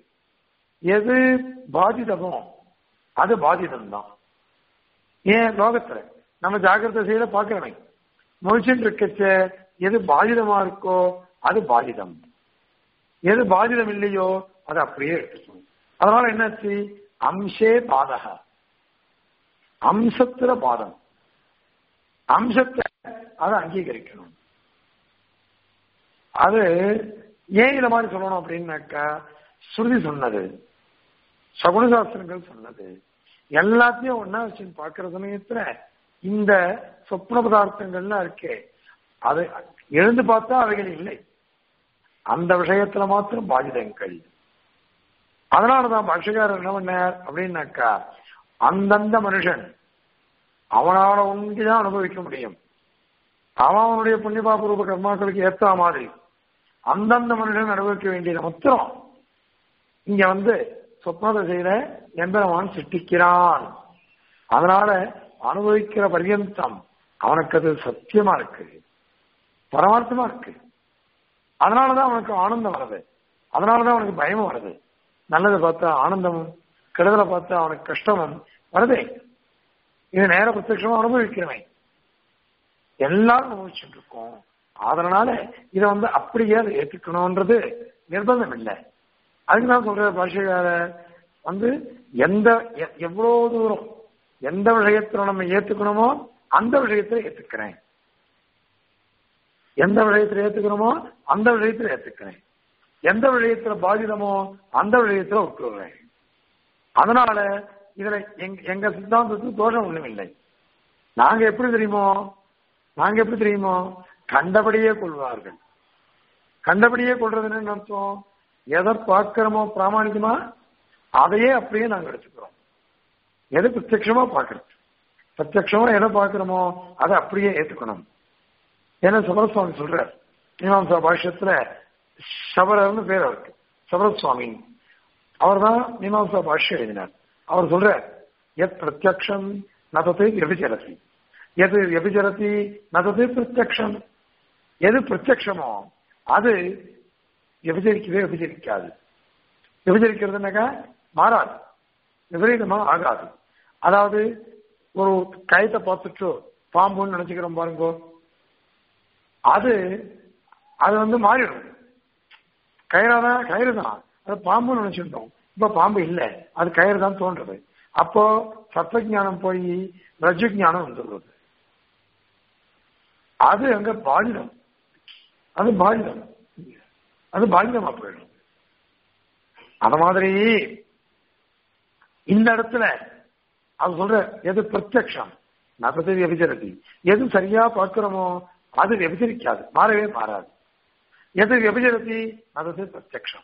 எது பாதிதமோ அது பாதிதம்தான் ஏன் லோகத்துல நம்ம ஜாகிரதை செய்யல பாக்குறவன் முழிச்சுட்டு இருக்கச்ச எது பாதிதமா இருக்கோ அது பாதிதம் எது பாதிதம் இல்லையோ அது அப்படியே எடுத்துக்கணும் அதனால என்னாச்சு அம்சே பாதக அம்சத்துல பாதம் அம்சத்தை அதை அங்கீகரிக்கணும் அது ஏன் இத மாதிரி சொல்லணும் அப்படின்னாக்கா ஸ்ருதி சொன்னது சகுனசாஸ்திரங்கள் சொன்னது எல்லாத்தையும் ஒன்னா வச்சு பார்க்கிற சமயத்துல இந்த சொப்ன பதார்த்தங்கள்லாம் இருக்கே அது எழுந்து பார்த்தா அவைகள் இல்லை அந்த விஷயத்துல மாத்திரம் பாதிதங்கள் அதனாலதான் பாஷகாரர் என்ன பண்ணார் அப்படின்னாக்கா அந்தந்த மனுஷன் அவனால ஒன்றிதான் அனுபவிக்க முடியும் அவன் அவனுடைய புண்ணியபாப ரூப கர்மாக்களுக்கு ஏத்த மாதிரி அந்தந்த மனுஷன் அனுபவிக்க வேண்டியது மொத்தம் இங்க வந்து சொப்னத செய்த எம்பெருமான் சிட்டிக்கிறான் அதனால அனுபவிக்கிற பர்யந்தம் அவனுக்கு அது சத்தியமா இருக்கு பரமார்த்தமா இருக்கு அதனாலதான் அவனுக்கு ஆனந்தம் வருது அதனாலதான் அவனுக்கு பயமும் வருது நல்லதை பார்த்தா ஆனந்தமும் கெடுதலை பார்த்தா அவனுக்கு கஷ்டமும் வருதே இது நேர பிரத்யட்சமா அனுபவிக்கிறவன் எல்லாரும் அனுபவிச்சுட்டு இருக்கோம் அதனால இதை வந்து அப்படியே அதை ஏற்றுக்கணும்ன்றது நிர்பந்தம் இல்லை அதுக்கு நான் சொல்ற பாஷகார வந்து எந்த எ- எவ்வளவு தூரம் எந்த விஷயத்துல நம்ம ஏத்துக்கணுமோ அந்த விஷயத்துல ஏத்துக்கிறேன் எந்த விஷயத்துல ஏத்துக்கிறோமோ அந்த விஷயத்துல ஏத்துக்கிறேன் எந்த விஷயத்துல பாதிதமோ அந்த விஷயத்துல விட்டுடுறேன் அதனால இதுல எங்க எங்க சித்தாந்தத்துக்கு தோஷம் ஒண்ணும் இல்லை நாங்க எப்படி தெரியுமோ நாங்க எப்படி தெரியுமோ கண்டபடியே கொள்வார்கள் கண்டபடியே கொள்றதுன்னு என்ன அர்த்தம் எதை பார்க்கிறோமோ பிராமணிகமா அதையே அப்படியே நாங்க எடுத்துக்கிறோம் எது பிரத்யட்சமா பார்க்கறது பிரத்யட்சமா எதை பார்க்கிறோமோ அதை அப்படியே ஏத்துக்கணும் ஏன்னா சபரசுவாமி சொல்றார் மீமாம்சா பாஷ்யத்துல சபரர்னு பேர் அவருக்கு சபரசுவாமி அவர் தான் மீமாம்சா பாஷ்யம் எழுதினார் அவர் சொல்றார் எத் பிரத்யக்ஷம் நதத்தை விபச்சரசி எது விபச்சரதி நதத்தை பிரத்யக்ஷம் எது பிரத்யக்ஷமோ அது விபச்சரிக்கவே விபச்சரிக்காது விபச்சரிக்கிறதுனாக்கா மாறாது விபரீதமா ஆகாது அதாவது ஒரு கயத்தை பார்த்துட்டு பாம்புன்னு நினைச்சுக்கிறோம் பாருங்க அது அது வந்து மாறிடும் கயிறாதான் கயிறு தான் அது பாம்புன்னு நினைச்சிருந்தோம் இப்ப பாம்பு இல்லை அது கயிறு தான் தோன்றது அப்போ சத்வஜானம் போய் ரஜு ஞானம் வந்துடுறது அது அங்க பாலிடம் அது பாலிடம் அது பாலிதமா போயிடும் அத மாதிரி இந்த இடத்துல அது சொல்ற எது பிரத்யக்ஷம் நபது விபஜரதி எது சரியா பார்க்கிறோமோ அது விபஜரிக்காது மாறவே மாறாது எது விபஜரதி அது பிரத்யக்ஷம்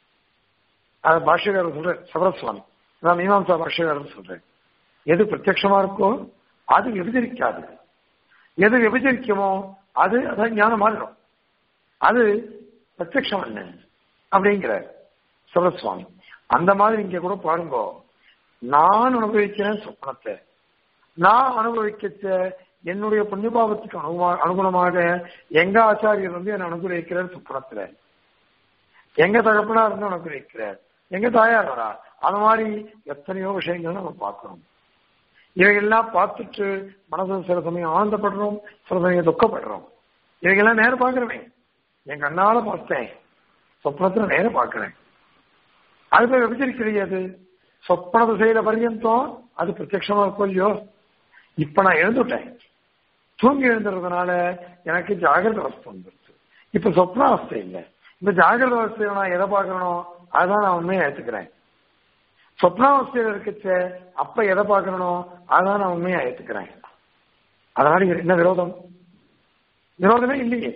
அது பாஷ்யக்காரர் சொல்ற சபரசுவாமி நான் மீமாம்சா பாஷ்யக்காரர் சொல்றேன் எது பிரத்யக்ஷமா இருக்கோ அது விபஜரிக்காது எது விபஜரிக்குமோ அது அதான் ஞானம் மாறிடும் அது பிரத்யக்ஷம் என்ன அப்படிங்கிற சபரசுவாமி அந்த மாதிரி இங்க கூட பாருங்க நான் அனுபவிக்கிறேன் சொப்பனத்தை நான் அனுபவிக்க என்னுடைய புண்ணியபாவத்துக்கு அனுகுமா அனுகுணமாக எங்க ஆச்சாரியர் வந்து என்ன அனுகிரகிக்கிறார் சொப்பனத்துல எங்க தகப்பனா இருந்து அனுகிரகிக்கிறார் எங்க தாயார் வரா அந்த மாதிரி எத்தனையோ விஷயங்கள் நம்ம பார்க்கிறோம் இவைகள்லாம் பார்த்துட்டு மனசு சில சமயம் ஆனந்தப்படுறோம் சில சமயம் துக்கப்படுறோம் இவைகள்லாம் நேரம் பார்க்கிறேன் என் கண்ணால பார்த்தேன் சொப்னத்துல நேரம் பார்க்கிறேன் அது போய் விபச்சரிக்கிறது அது சொப்பன திசையில பர்யந்தம் அது பிரத்யட்சமா இருக்கும் இல்லையோ இப்ப நான் எழுந்துட்டேன் தூங்கி எழுந்துறதுனால எனக்கு ஜாகிரத அவஸ்தை வந்துருச்சு இப்ப சொப்ன அவஸ்தை இல்லை இந்த ஜாகிரத அவஸ்தையில நான் எதை பார்க்கறனோ அதுதான் நான் உண்மையை ஏத்துக்கிறேன் சொப்னாவஸ்தையில இருக்கச்ச அப்ப எதை பார்க்கறனோ அதான் நான் உண்மையை ஏத்துக்கிறேன் அதனால என்ன விரோதம் விரோதமே இல்லையே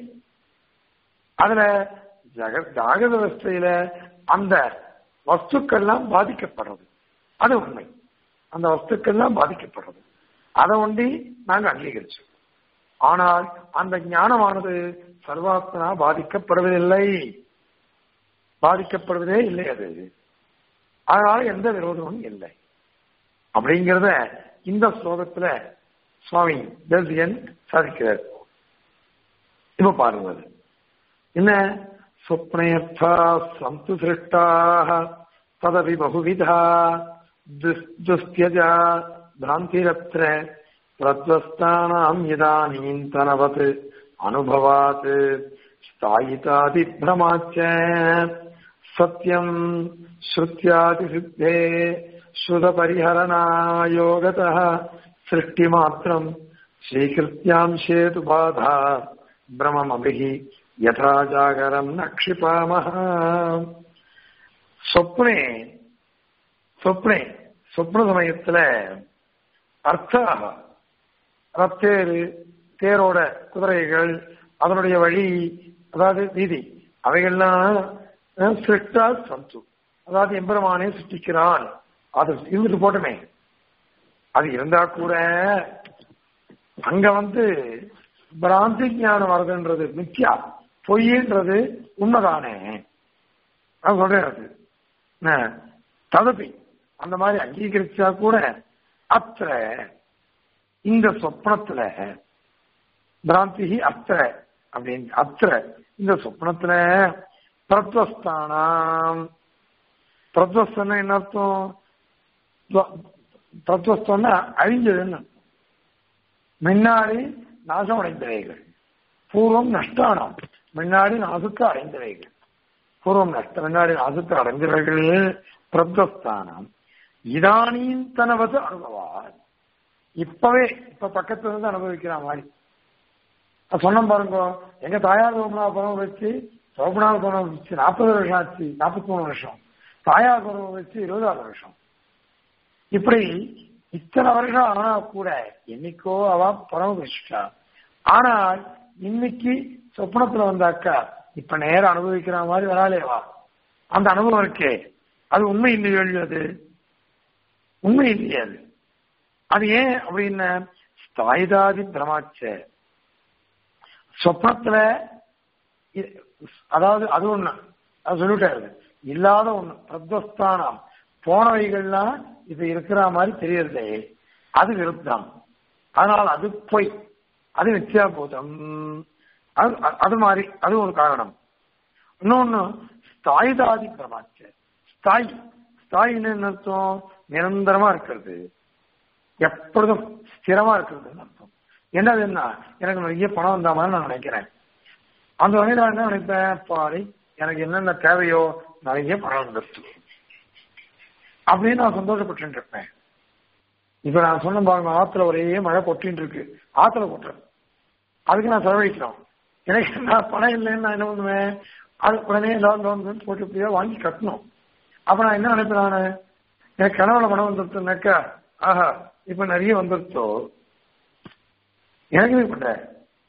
அதுல ஜக ஜாகிரத அவஸ்தையில அந்த வஸ்துக்கள்லாம் பாதிக்கப்படுறது அது உண்மை அந்த வஸ்துக்கள்லாம் பாதிக்கப்படுறது அதை ஒண்டி நாங்க அங்கீகரிச்சோம் ஆனால் அந்த ஞானமானது சர்வாத்மனா பாதிக்கப்படுவதில்லை பாதிக்கப்படுவதே இல்லை அது அதனால எந்த விரோதமும் இல்லை அப்படிங்கிறத இந்த ஸ்லோகத்துல சுவாமி தேசியன் சாதிக்கிறார் இப்ப பாருங்க அது என்ன स्वप्नेऽर्था सन्तु सृष्टाः तदपि बहुविधा दुस्त्यजा भ्रान्तिरत्र प्रध्वस्तानाम् इदानीन्तनवत् अनुभवात् स्थायितादिभ्रमाच्च सत्यम् श्रुत्यातिसिद्धे श्रुतपरिहरणायोगतः सृष्टिमात्रम् स्वीकृत्यांशेतु बाधा भ्रममभिः யதா ஜாகரம் ந க்ஷிபாமஹ சொப்னே சொப்னே சொப்ன சமயத்துல அர்த்தாக ரத்தேரு தேரோட குதிரைகள் அதனுடைய வழி அதாவது வீதி அவைகள்லாம் சிருஷ்டா சந்து அதாவது எம்பெருமானே சிருஷ்டிக்கிறான் அது இருந்துட்டு போட்டுமே அது இருந்தா கூட அங்க வந்து பிராந்தி ஞானம் வருதுன்றது மித்யா பொய்ன்றது உண்மைதானே நான் சொல்றேன் அது ததபி அந்த மாதிரி அங்கீகரிச்சா கூட அத்த இந்த சொப்னத்துல பிராந்தி அத்த அப்படின்னு அத்த இந்த சொப்னத்துல பிரத்வஸ்தானம் பிரத்வஸ்தன என்ன அர்த்தம் பிரத்வஸ்தம்னா அழிஞ்சதுன்னு முன்னாடி நாசம் அடைந்தவைகள் பூர்வம் நஷ்டானம் முன்னாடி நாசுக்கு அடைந்தவைகள் பூர்வம் நஷ்ட முன்னாடி நாசுக்கு அடைந்தவைகள் பிரத்வஸ்தானம் இதானியும் தனவது அனுபவார் இப்பவே இப்ப பக்கத்துல இருந்து அனுபவிக்கிற மாதிரி சொன்ன பாருங்க எங்க தாயார் சோபனா பணம் வச்சு சோபனா பணம் வச்சு நாற்பது வருஷம் ஆச்சு நாற்பத்தி மூணு வருஷம் தாயார் பணம் வச்சு இருபதாறு வருஷம் இப்படி இத்தனை வருஷம் ஆனா கூட என்னைக்கோ அவ பணம் வச்சுட்டா ஆனால் இன்னைக்கு சொப்னத்துல வந்தாக்கா இப்ப நேரம் அனுபவிக்கிற மாதிரி வராலேவா அந்த அனுபவம் இருக்கே அது உண்மை இல்லையோ அது உண்மை இல்லையே அது அது ஏன் அப்படின்னு ஸ்தாயிதாதி பிரமாச்ச சொப்னத்துல அதாவது அது ஒண்ணு அது சொல்லிட்டாரு இல்லாத ஒண்ணு பிரத்வஸ்தானம் போனவைகள்லாம் இப்ப இருக்கிற மாதிரி தெரியறதே அது விருத்தம் அதனால் அது பொய் அது நித்தியாபூதம் அது அது மாதிரி அது ஒரு காரணம் இன்னொன்னு ஸ்தாயிதாதி பிரமாச்ச ஸ்தாயி ஸ்தாயின்னு என்ன அர்த்தம் நிரந்தரமா இருக்கிறது எப்பொழுதும் ஸ்திரமா இருக்கிறதுன்னு அர்த்தம் என்னது என்ன எனக்கு நிறைய பணம் வந்த மாதிரி நான் நினைக்கிறேன் அந்த வகையில என்ன நினைப்பேன் பாரு எனக்கு என்னென்ன தேவையோ நிறைய பணம் வந்துருச்சு அப்படின்னு நான் சந்தோஷப்பட்டு இருப்பேன் இப்ப நான் சொன்ன பாருங்க ஆத்துல ஒரே மழை கொட்டின்னு இருக்கு ஆத்துல கொட்டுறேன் அதுக்கு நான் செலவழிக்கிறோம் எனக்கு நான் பணம் இல்லைன்னு நான் என்ன பண்ணுவேன் அது உடனே லோன் லோன் போட்டு இப்படியோ வாங்கி கட்டணும் அப்ப நான் என்ன நினைப்பேன் நானு எனக்கு கனவுல பணம் வந்துருச்சுனாக்கா ஆஹா இப்ப நிறைய வந்துருச்சோ எனக்கு இது பண்ற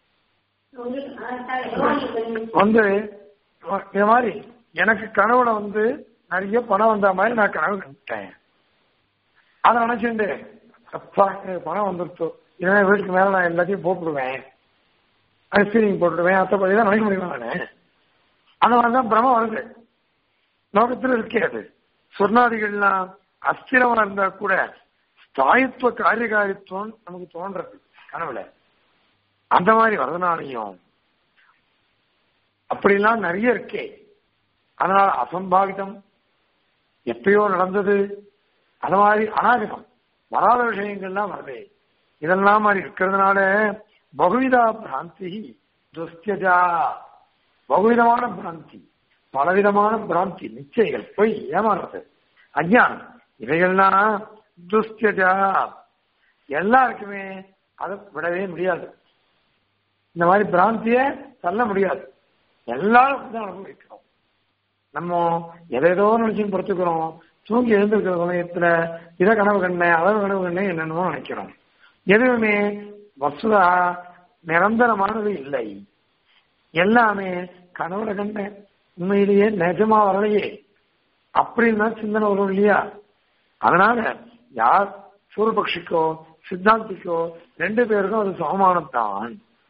வந்து இது மாதிரி எனக்கு கனவுல வந்து நிறைய பணம் வந்த மாதிரி நான் கனவு கண்டுட்டேன் அதை நினைச்சுட்டு அப்பா எனக்கு பணம் வந்துருச்சோ இல்லைன்னா வீட்டுக்கு மேல நான் எல்லாத்தையும் போட்டுடுவேன் ஐஸ்கிரீம் போட்டுடுவேன் அத்தப்படி தான் நினைக்க முடியும் நானு அந்த மாதிரிதான் பிரமம் வருது லோகத்துல இருக்கே அது சொர்ணாதிகள்லாம் அஸ்திரமா இருந்தா கூட ஸ்தாயித்துவ காரியகாரித்துவம் நமக்கு தோன்றது கனவுல அந்த மாதிரி வரதுனாலையும் அப்படிலாம் நிறைய இருக்கே அதனால அசம்பாவிதம் எப்பயோ நடந்தது அது மாதிரி அநாகதம் வராத விஷயங்கள்லாம் வருது இதெல்லாம் மாதிரி இருக்கிறதுனால பகுவிதா பிராந்தி துஸ்தியஜா பகுவிதமான பிராந்தி பலவிதமான பிராந்தி நிச்சயங்கள் போய் ஏமாறுறது அஜானம் இவைகள்லாம் துஸ்தியஜா எல்லாருக்குமே அதை விடவே முடியாது இந்த மாதிரி பிராந்திய தள்ள முடியாது எல்லாரும் தான் அனுபவிக்கிறோம் நம்ம எதேதோ நினைச்சு பொறுத்துக்கிறோம் தூங்கி எழுந்திருக்கிற சமயத்துல இதை கனவு கண்ணேன் அதை கனவு கண்ணேன் என்னென்னமோ நினைக்கிறோம் எதுவுமே வசுதா நிரந்தரமானது இல்லை எல்லாமே கனவுல கண்ட உண்மையிலேயே நிஜமா வரலையே அப்படின்னு தான் சிந்தனை வரும் இல்லையா அதனால யார் சூரபக்ஷிக்கோ சித்தாந்திக்கோ ரெண்டு பேருக்கும் அது சமமானம் தான்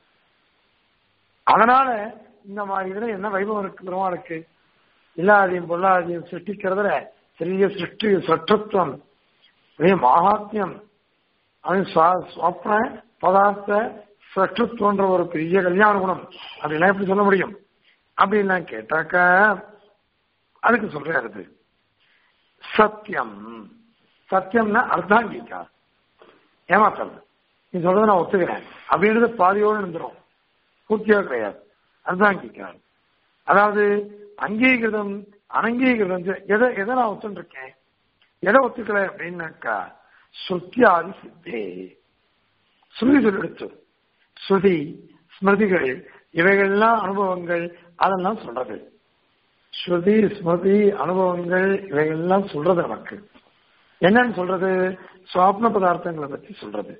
அதனால இந்த மாதிரி இதுல என்ன வைபவம் இருக்கு பெருமாளுக்கு இல்லாதையும் பொல்லாதையும் சிருஷ்டிக்கிறதுல பெரிய சிருஷ்டி சற்றத்துவம் பெரிய மகாத்மியம் அது சுவப்ன பதார்த்த சற்றுத்துவன்ற ஒரு பெரிய கல்யாண குணம் அப்படிலாம் எப்படி சொல்ல முடியும் அப்படின்னு கேட்டாக்க அதுக்கு சொல்றாரு சத்தியம் சத்தியம்னா அர்த்தாங்கிக்கா ஏமாத்தல் நீ சொல்றதை நான் ஒத்துக்கிறேன் அப்படின்றது பாதியோடு இருந்துரும் பூர்த்தியாக கிடையாது அர்த்தாங்கிக்கார் அதாவது அங்கீகிருதம் அனங்கீகிருதம் எதை எதை நான் ஒத்துருக்கேன் எதை ஒத்துக்கல அப்படின்னாக்கா சுத்தியாதி சித்தே ஸ்ருதி சொல்லெடுத்து ஸ்ருதி ஸ்மிருதிகள் இவைகள்லாம் அனுபவங்கள் அதெல்லாம் சொல்றது ஸ்ருதி ஸ்மிருதி அனுபவங்கள் இவைகள்லாம் சொல்றது நமக்கு என்னன்னு சொல்றது சுவாப்ன பதார்த்தங்களை பத்தி சொல்றது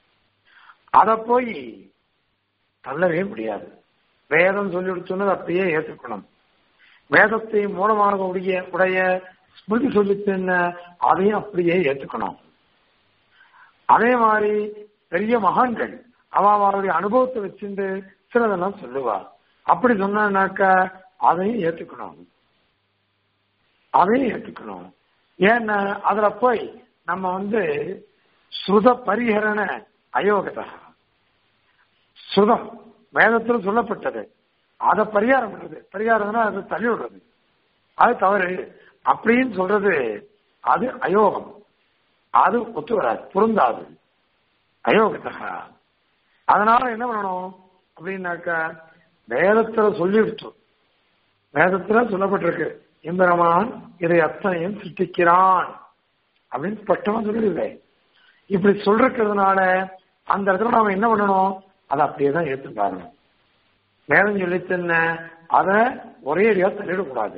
அத போய் தள்ளவே முடியாது வேதம் சொல்லி சொன்னது அப்படியே ஏற்றுக்கணும் வேதத்தை மூலமாக உடைய உடைய ஸ்மிருதி சொல்லித்தன அதையும் அப்படியே ஏற்றுக்கணும் அதே மாதிரி பெரிய மகான்கள் அவ அவருடைய அனுபவத்தை வச்சுட்டு சிலதெல்லாம் சொல்லுவா அப்படி சொன்னாக்கா அதையும் ஏத்துக்கணும் அதையும் ஏத்துக்கணும் ஏன்னா அதுல போய் நம்ம வந்து ஸ்ருத பரிகரண அயோகதா ஸ்ருதம் வேதத்தில் சொல்லப்பட்டது அதை பரிகாரம் பண்றது பரிகாரம்னா அது தள்ளி விடுறது அது தவறு அப்படின்னு சொல்றது அது அயோகம் அது ஒத்து வராது பொருந்தாது அயோகத்தகா அதனால என்ன பண்ணணும் அப்படின்னாக்கா வேதத்துல சொல்லிவிட்டு வேதத்துல சொல்லப்பட்டிருக்கு எம்பெருமான் இதை அத்தனையும் சிருஷ்டிக்கிறான் அப்படின்னு ஸ்பஷ்டமா சொல்லிடுவே இப்படி சொல்றதுனால அந்த இடத்துல நாம என்ன பண்ணணும் அதை அப்படியே தான் ஏற்று பாருங்க வேதம் சொல்லித்தன்ன அதை ஒரே அடியா தள்ளிடக்கூடாது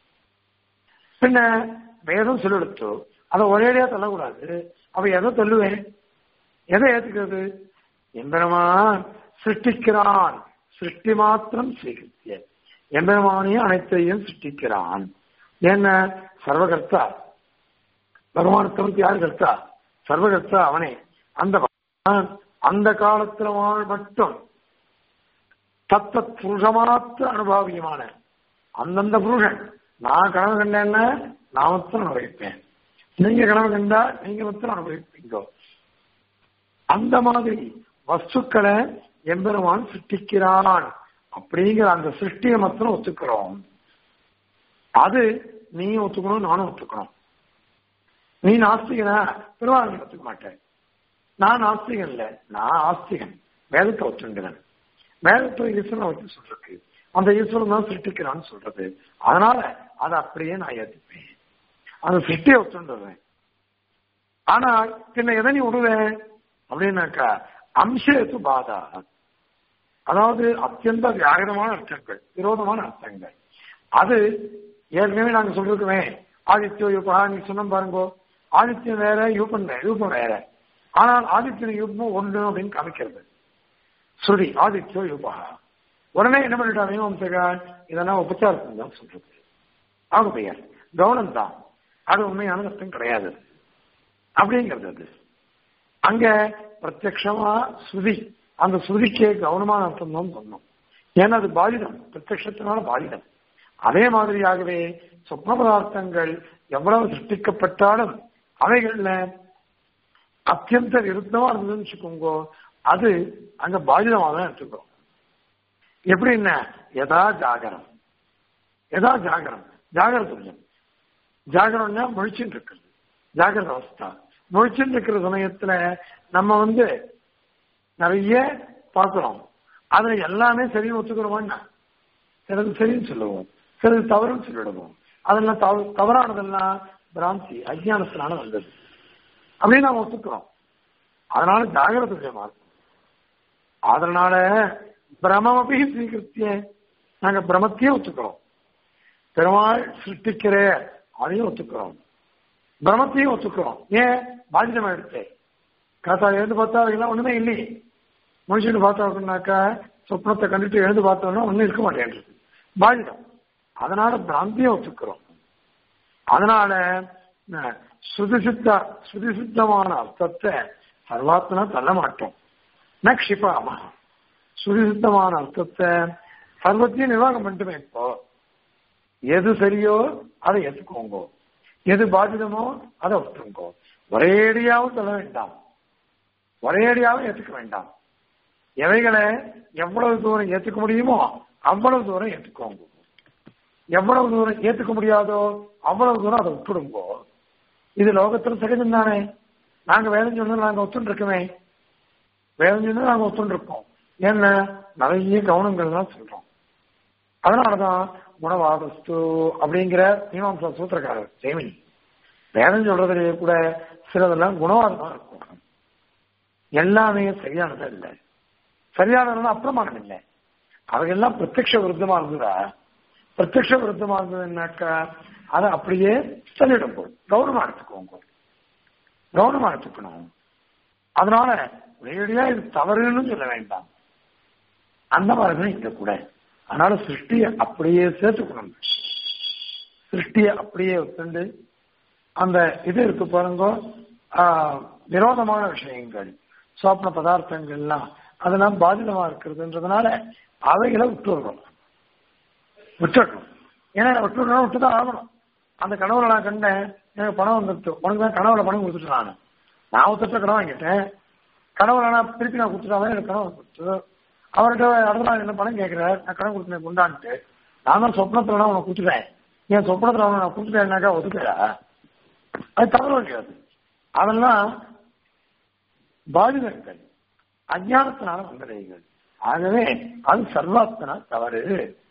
பின்ன வேதம் சொல்லெடுத்து அதை ஒரே அடியா தள்ளக்கூடாது அவ எதை தள்ளுவேன் எதை ஏத்துக்கிறது எம்பெருமான் சிருஷ்டிக்கிறான் சிருஷ்டி மாத்திரம் ஸ்வீகரித்திய எம்பெருமானே அனைத்தையும் சிருஷ்டிக்கிறான் என்ன சர்வகர்த்தா பகவான் தவிர்த்து யார் கர்த்தா சர்வகர்த்தா அவனே அந்த பகவான் அந்த காலத்துல வாழ் மட்டும் தத்தத் புருஷமாத்திர அனுபவியமான அந்தந்த புருஷன் நான் கனவு கண்டேன்னா நான் மாத்திரம் அனுபவிப்பேன் நீங்க கனவு கண்டா நீங்க மாத்திரம் அனுபவிப்பீங்க அந்த மாதிரி வஸ்துக்களை எம்பெருமான் சிருஷ்டிக்கிறான் அப்படிங்கிற அந்த சிருஷ்டியை மாத்திரம் ஒத்துக்கிறோம் அது நீயும் ஒத்துக்கணும் நானும் ஒத்துக்கணும் நீ நாஸ்திகனா பெருமாள் ஒத்துக்க மாட்டேன் நான் நாஸ்திகன் இல்ல நான் ஆஸ்திகன் வேதத்தை ஒத்துண்டுவன் வேதத்தை ஈஸ்வரனை வச்சு சொல்றது அந்த ஈஸ்வரன் தான் சிருஷ்டிக்கிறான்னு சொல்றது அதனால அதை அப்படியே நான் ஏத்துப்பேன் அந்த சிருஷ்டியை ஒத்துண்டுறேன் ஆனா பின்ன எதை நீ விடுவேன் அப்படின்னாக்கா அம்சேத்து பாதா அதாவது அத்தியந்த வியாகரமான அர்த்தங்கள் விரோதமான அர்த்தங்கள் அது ஏற்கனவே நாங்க சொல்லிருக்கோமே ஆதித்யோ யூபா நீங்க சொன்ன பாருங்கோ ஆதித்யம் வேற யூபன் வேற யூபம் வேற ஆனால் ஆதித்யன் யூபம் ஒன்று அப்படின்னு காமிக்கிறது ஸ்ருதி ஆதித்யோ யூபா உடனே என்ன பண்ணிட்டாங்க மீமாம்சகர் இதெல்லாம் உபச்சாரத்தை தான் சொல்றது அவங்க பெயர் கவனம் தான் அது உண்மையான அர்த்தம் கிடையாது அப்படிங்கிறது அது அங்க பிரத்யக்ஷமா ஸ்ருதி அந்த ஸ்ருதிக்கே கவனமான அர்த்தம் தான் சொன்னோம் ஏன்னா அது பாதிதம் பிரத்யக்ஷத்தினால பாதிதம் அதே மாதிரியாகவே சொப்ன பதார்த்தங்கள் எவ்வளவு சிருஷ்டிக்கப்பட்டாலும் அவைகள்ல அத்தியந்த விருத்தமா இருந்ததுன்னு வச்சுக்கோங்க அது அங்க பாதிதமாக தான் எடுத்துக்கிறோம் எப்படின்னா எதா ஜாகரம் எதா ஜாகரம் ஜாகிரதம் ஜாகரம்னா முழிச்சுட்டு இருக்குது ஜாகிரத அவஸ்தா முழிச்சுட்டு இருக்கிற சமயத்துல நம்ம வந்து நிறைய பார்க்கிறோம் அதுல எல்லாமே சரின்னு ஒத்துக்கிறோமான்னா சிலது சரின்னு சொல்லுவோம் சிலது தவறுன்னு சொல்லிடுவோம் அதெல்லாம் தவ தவறானதெல்லாம் பிராந்தி அஜ்ஞானத்தினால வந்தது அப்படின்னு நாம் ஒத்துக்கிறோம் அதனால ஜாகிரத விஷயமா இருக்கும் அதனால பிரமமபி ஸ்வீகிருத்திய நாங்க பிரமத்தையே ஒத்துக்கிறோம் பெருமாள் சிருஷ்டிக்கிற அதையும் ஒத்துக்கிறோம் பிரமத்தையும் ஒத்துக்கிறோம் ஏன் பாதிதமா எடுத்து காத்தா எழுந்து பார்த்தா எல்லாம் ஒண்ணுமே இல்லையே முடிச்சுட்டு பார்த்தோம்னாக்கா சொப்னத்தை கண்டுட்டு எழுந்து பார்த்தோம்னா ஒண்ணும் இருக்க மாட்டேன்றது பாதிதம் அதனால பிராந்தியை ஒத்துக்கிறோம் அதனால சுதிசித்த சுதிசித்தமான அர்த்தத்தை சர்வாத்மனா தள்ள மாட்டோம் ந க்ஷிபாமா சுதிசித்தமான அர்த்தத்தை சர்வத்தையும் நிர்வாகம் பண்ணிட்டுமே இப்போ எது சரியோ அதை ஏற்றுக்கோங்க எது பாதிதமோ அதை ஒத்துங்கோ ஒரேடியாவும் சொல்ல வேண்டாம் ஒரேடியாவும் ஏற்றுக்க வேண்டாம் எவைகளை எவ்வளவு தூரம் ஏற்றுக்க முடியுமோ அவ்வளவு தூரம் ஏற்றுக்கோங்க எவ்வளவு தூரம் ஏற்றுக்க முடியாதோ அவ்வளவு தூரம் அதை விட்டுடுங்கோ இது லோகத்துல சகஜம் தானே நாங்க வேதம் சொன்னது நாங்க ஒத்துன்னு இருக்கோமே வேதம் சொன்னது நாங்க ஒத்துன்னு இருக்கோம் என்ன நிறைய கவனங்கள் தான் சொல்றோம் அதனாலதான் குணவாதஸ்து அப்படிங்கிற மீமாம்சா சூத்திரக்காரர் ஜெயமினி வேதம் சொல்றதுலேயே கூட சிலதெல்லாம் குணவாதமா இருக்கும் எல்லாமே சரியானதா இல்லை சரியானதுன்னா அப்பிரமாணம் இல்லை அவையெல்லாம் பிரத்யக்ஷ விருத்தமா இருந்ததா பிரத்யக்ஷ விருத்தமா இருந்ததுன்னாக்கா அதை அப்படியே சொல்லிடும் போது கவனமா எடுத்துக்கோங்க கவனமா எடுத்துக்கணும் அதனால நேரடியா இது தவறுன்னு சொல்ல வேண்டாம் அந்த மாதிரிதான் இங்க கூட அதனால சிருஷ்டியை அப்படியே சேர்த்துக்கணும் சிருஷ்டியை அப்படியே ஒத்துண்டு அந்த இது இருக்கு பாருங்க விரோதமான விஷயங்கள் சோப்பன பதார்த்தங்கள்லாம் அதெல்லாம் பாதிதமா இருக்கிறதுன்றதுனால அவைகளை விட்டுடுறோம் விட்டுடணும் ஏன்னா விட்டுடணும் விட்டுதான் ஆகணும் அந்த கனவுல நான் கண்டேன் எனக்கு பணம் வந்துட்டு உனக்கு தான் கனவுல பணம் கொடுத்துட்டு நான் நான் ஒருத்தட்ட கடன் வாங்கிட்டேன் கனவுல நான் திருப்பி நான் கொடுத்துட்டாவே எனக்கு கனவு கொடுத்து அவர்கிட்ட அடுத்த நாள் என்ன பணம் கேட்கிறார் நான் கடன் கொடுத்தேன் கொண்டான்ட்டு நான் தான் சொப்னத்துல நான் உனக்கு கொடுத்துட்டேன் என் சொப்னத்துல அவனை நான் கொடுத்துட்டேன்னாக்கா ஒதுக்கிறா அது தவறு கிடையாது அதெல்லாம் பாதிதங்கள் அஜானத்தினால வந்தடைகள் ஆகவே அது சர்வாத்மனா தவறு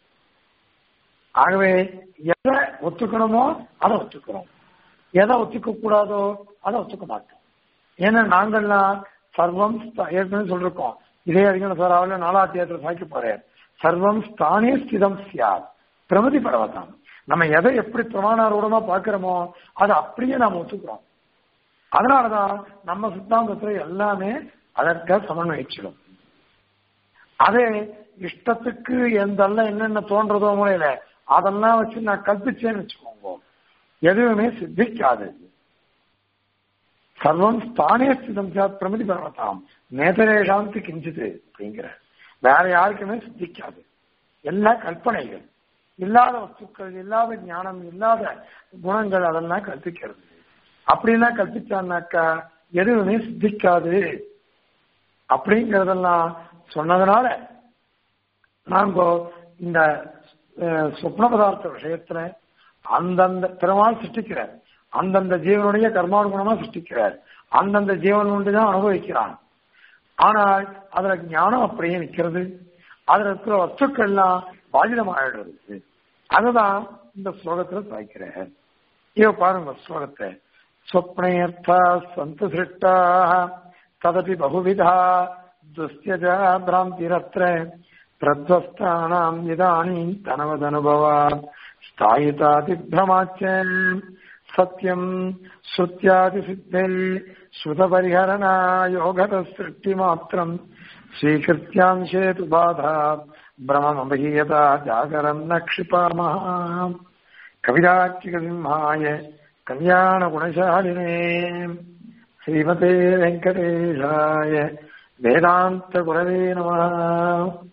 ஆகவே எதை ஒத்துக்கணுமோ அதை ஒத்துக்கிறோம் எதை ஒத்துக்க கூடாதோ அதை ஒத்துக்க மாட்டோம் ஏன்னா நாங்கள்லாம் சர்வம் ஏற்கனவே சொல்லிருக்கோம் இதே அதிகம் சார் அவள நாலாத்தியத்தில் சாய்க்க போறேன் சர்வம் ஸ்தானே ஸ்திதம் சியார் பிரமதி பரவத்தான் நம்ம எதை எப்படி பிரமாணாரூடமா பாக்குறோமோ அதை அப்படியே நாம ஒத்துக்கிறோம் அதனாலதான் நம்ம சித்தாந்தத்துல எல்லாமே அதற்க சமன்வயிச்சிடும் அதே இஷ்டத்துக்கு எந்தெல்லாம் என்னென்ன தோன்றதோ மூலையில அதெல்லாம் வச்சு நான் கல்பிச்சேன்னு வச்சுக்கோங்க எதுவுமே சித்திக்காது சர்வம் ஸ்தானே ஸ்திதம் சாத் பிரமிதி பரவத்தாம் நேதரேஷாந்தி கிஞ்சிது அப்படிங்கிற வேற யாருக்குமே சித்திக்காது எல்லா கற்பனைகள் இல்லாத வஸ்துக்கள் இல்லாத ஞானம் இல்லாத குணங்கள் அதெல்லாம் கற்பிக்கிறது அப்படின்னா கற்பிச்சான்னாக்கா எதுவுமே சித்திக்காது அப்படிங்கறதெல்லாம் சொன்னதுனால நாங்க இந்த சொப்ன பதார்த்த விஷயத்துல அந்தந்த பெருமாள் சிருஷ்டிக்கிறார் அந்தந்த ஜீவனுடைய கர்மானுகுணமா சிருஷ்டிக்கிறார் அந்தந்த ஜீவன் ஒன்று தான் அனுபவிக்கிறான் ஆனால் அதுல ஞானம் அப்படியே நிக்கிறது அதுல இருக்கிற வஸ்துக்கள்லாம் பாதிதமாயிடுறது அதுதான் இந்த ஸ்லோகத்துல சாய்க்கிறார் இவ பாருங்க ஸ்லோகத்தை ஸ்வப்னேர்த்தா சந்து சிருஷ்டாः ததபி பகுவிதா துஸ்யஜா பிராந்திரத்ர பிரத்வஸ்தானாம் இதானீம் தனவதனுபவாத் ஸ்தாயிதாதிபிரமாச்ச சத்யம் ஸ்ருத்யாதிசித்தே ஸ்ருதபரிஹரணா யோகத சிருஷ்டி மாத்திரம் ஸ்வீகிருத்தியாம்சே து பாதா பிரமமபீயதா ஜாகரம் ந க்ஷிபாமः கவிதாக்கிகசிம்ஹாய கல்யாணகுணசாலினே ஸ்ரீமதே வெங்கடேஷாய வேதாந்த குரவே நம